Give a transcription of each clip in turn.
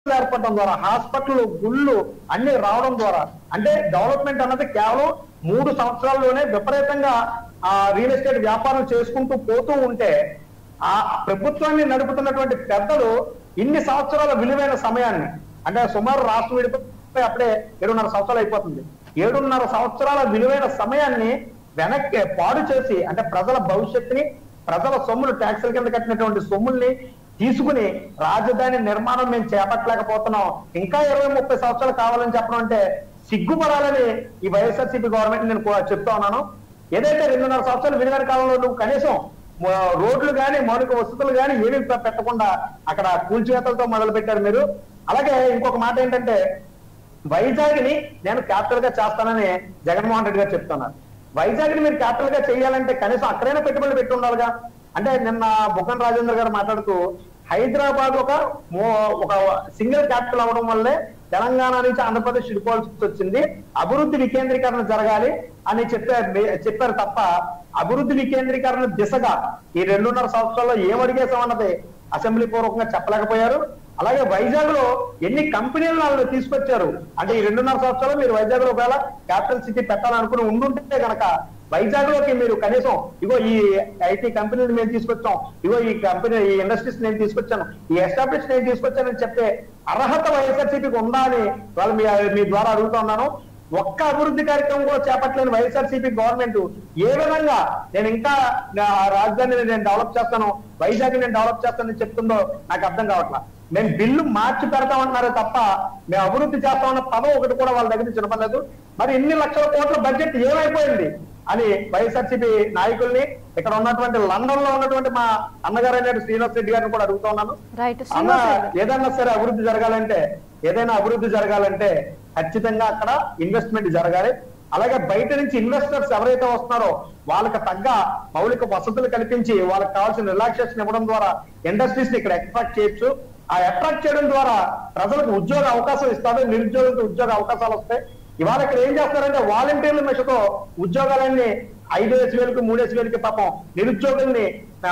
ఏర్పడడం ద్వారా హాస్పిటల్ గుళ్ళు అన్ని రావడం ద్వారా అంటే డెవలప్మెంట్ అన్నది కేవలం మూడు సంవత్సరాల్లోనే విపరీతంగా ఆ రియల్ ఎస్టేట్ వ్యాపారం చేసుకుంటూ పోతూ ఉంటే ఆ ప్రభుత్వాన్ని నడుపుతున్నటువంటి పెద్దలు ఇన్ని సంవత్సరాల విలువైన సమయాన్ని అంటే సుమారు రాష్ట్రం విడిపోయి అప్పుడే ఏడున్నర సంవత్సరాలు అయిపోతుంది ఏడున్నర సంవత్సరాల విలువైన సమయాన్ని వెనక్కి పాడు చేసి అంటే ప్రజల భవిష్యత్తుని ప్రజల సొమ్ములు ట్యాక్సుల కింద కట్టినటువంటి సొమ్ముల్ని తీసుకుని రాజధాని నిర్మాణం మేము చేపట్టలేకపోతున్నాం ఇంకా ఇరవై ముప్పై సంవత్సరాలు కావాలని చెప్పడం అంటే సిగ్గుపడాలని ఈ వైఎస్ఆర్సీపీ గవర్నమెంట్ నేను కూడా చెప్తా ఉన్నాను ఏదైతే రెండున్నర సంవత్సరాలు విలువైన కాలంలో నువ్వు కనీసం మ- రోడ్లు కానీ మౌలిక వసతులు కానీ ఏమీ పె- పెట్టకుండా అక్కడ కూల్చివేతలతో మొదలు పెట్టారు మీరు అలాగే ఇంకొక మాట ఏంటంటే వైజాగ్ ని నేను క్యాపిటల్ గా చేస్తానని జగన్మోహన్ రెడ్డి గారు చెప్తున్నారు వైజాగ్ ని మీరు క్యాపిటల్ గా చేయాలంటే కనీసం అక్కడైనా పెట్టుబడులు పెట్టి ఉండాలిగా అంటే నిన్న బుగ్గన రాజేంద్ర గారు మాట్లాడుతూ హైదరాబాద్ ఒక మో- ఒక సింగిల్ క్యాపిటల్ అవడం వల్లే తెలంగాణ నుంచి ఆంధ్రప్రదేశ్ విడిపోవాల్సి వచ్చింది అభివృద్ధి వికేంద్రీకరణ జరగాలి అని చెప్పారు చెప్పారు తప్ప అభివృద్ధి వికేంద్రీకరణ దిశగా ఈ రెండున్నర సంవత్సరాల్లో ఏం అడిగేసామన్నది అసెంబ్లీ పూర్వకంగా చెప్పలేకపోయారు అలాగే వైజాగ్ లో ఎన్ని కంపెనీలు వాళ్ళు తీసుకొచ్చారు అంటే ఈ రెండున్నర సంవత్సరాలు మీరు వైజాగ్ లో ఒకవేళ క్యాపిటల్ సిటీ పెట్టాలనుకుని ఉండుంటే గనక వైజాగ్ లోకి మీరు కనీసం ఇగో ఈ ఐటీ కంపెనీని మేము తీసుకొచ్చాం ఇగో ఈ కంపెనీ ఈ ఇండస్ట్రీస్ నేను తీసుకొచ్చాను ఈ ఎస్టాబ్లిష్ నేను తీసుకొచ్చానని చెప్పే అర్హత వైఎస్ఆర్సీపీకి ఉందా అని వాళ్ళు మీ మీ ద్వారా అడుగుతా ఉన్నాను ఒక్క అభివృద్ధి కార్యక్రమం కూడా చేపట్టలేని వైఎస్ఆర్సీపీ గవర్నమెంట్ ఏ విధంగా నేను ఇంకా నా రాజధానిని నేను డెవలప్ చేస్తాను వైజాగ్ నేను డెవలప్ చేస్తానని చెప్తుందో నాకు అర్థం కావట్లా మేము బిల్లు మార్చి పెడతామన్నారే తప్ప మేము అభివృద్ధి చేస్తామన్న పదం ఒకటి కూడా వాళ్ళ దగ్గర నుంచి వినపడలేదు మరి ఇన్ని లక్షల కోట్ల బడ్జెట్ ఏమైపోయింది అని వైఎస్ఆర్సీపీ నాయకుల్ని ఇక్కడ ఉన్నటువంటి లండన్ లో ఉన్నటువంటి మా అన్నగారు అయిన శ్రీనివాస్ రెడ్డి గారిని కూడా అడుగుతా ఉన్నాను రైట్ అన్న శ్రీనివాస్ రెడ్డి ఏదైనా సరే అభివృద్ధి జరగాలంటే ఏదైనా అభివృద్ధి జరగాలంటే ఖచ్చితంగా అక్కడ ఇన్వెస్ట్మెంట్ జరగాలి అలాగే బయట నుంచి ఇన్వెస్టర్స్ ఎవరైతే వస్తున్నారో వాళ్ళకి తగ్గ మౌలిక వసతులు కల్పించి వాళ్ళకి కావాల్సిన రిలాక్సేషన్ ఇవ్వడం ద్వారా ఇండస్ట్రీస్ ని ఇక్కడ అట్రాక్ట్ చేయొచ్చు ఆ అట్రాక్ట్ చేయడం ద్వారా ప్రజలకు ఉద్యోగ అవకాశం ఇస్తారు నిరుద్యోగులకు ఉద్యోగ అవకాశాలు వస్తాయి ఇవాళ ఇక్కడ ఏం చేస్తారంటే వాలంటీర్ల మెషతో ఉద్యోగాలన్నీ ఐదేసి వేలకు మూడేసి వేలకి పాపం నిరుద్యోగుల్ని ఆ,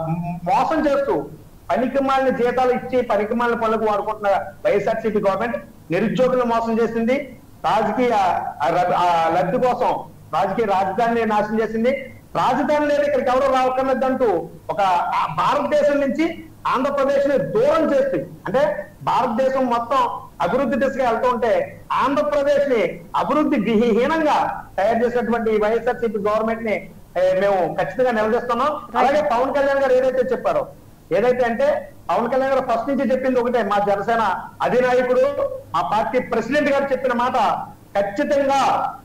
మోసం చేస్తూ పనికిమాలిన జీతాలు ఇచ్చి పనికిమాలిన పనులకు వాడుకుంటున్న వైఎస్ఆర్సీపీ గవర్నమెంట్ నిరుద్యోగులను మోసం చేసింది రాజకీయ ఆ ర- ఆ లబ్ధి కోసం రాజకీయ రాజధానిని నాశనం చేసింది రాజధాని లేదు ఇక్కడికి ఎవరు రావక్కర్లేదంటూ ఒక ఆ భారతదేశం నుంచి ఆంధ్రప్రదేశ్ ని దూరం చేసి అంటే భారతదేశం మొత్తం అభివృద్ధి దిశగా వెళ్తూ ఉంటే ఆంధ్రప్రదేశ్ ని అభివృద్ధి హీనంగా తయారు చేసినటువంటి వైఎస్ఆర్సీపీ గవర్నమెంట్ ని ఏ, మేము ఖచ్చితంగా నిలదీస్తున్నాం అలాగే పవన్ కళ్యాణ్ గారు ఏదైతే చెప్పారో ఏదైతే అంటే పవన్ కళ్యాణ్ గారు ఫస్ట్ నుంచి చెప్పింది ఒకటే మా జనసేన అధినాయకుడు మా పార్టీ ప్రెసిడెంట్ గారు చెప్పిన మాట ఖచ్చితంగా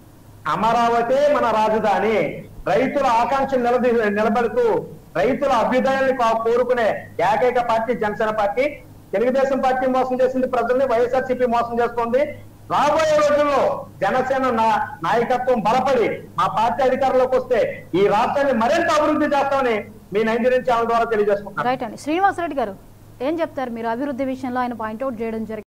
అమరావతి మన రాజధాని రైతుల ఆకాంక్ష నిలది నిలబెడుతూ రైతుల అభ్యుదయాన్ని కా- కోరుకునే ఏకైక party Janasena party Telugu Desam party మోసం చేసింది ప్రజల్ని వైఎస్ఆర్సీపీ మోసం చేస్తోంది రాబోయే రోజుల్లో జనసేన నా- నాయకత్వం బలపడి మా పార్టీ అధికారంలోకి వస్తే ఈ రాష్ట్రాన్ని మరింత అభివృద్ధి చేస్తామని మీ నైన్టీ ఛానల్ ద్వారా తెలియజేసుకుంటున్నాను రైట్ అండి శ్రీనివాస్ రెడ్డి గారు ఏం చెప్తారు మీరు అభివృద్ధి విషయంలో ఆయన పాయింట్అవుట్ చేయడం జరిగింది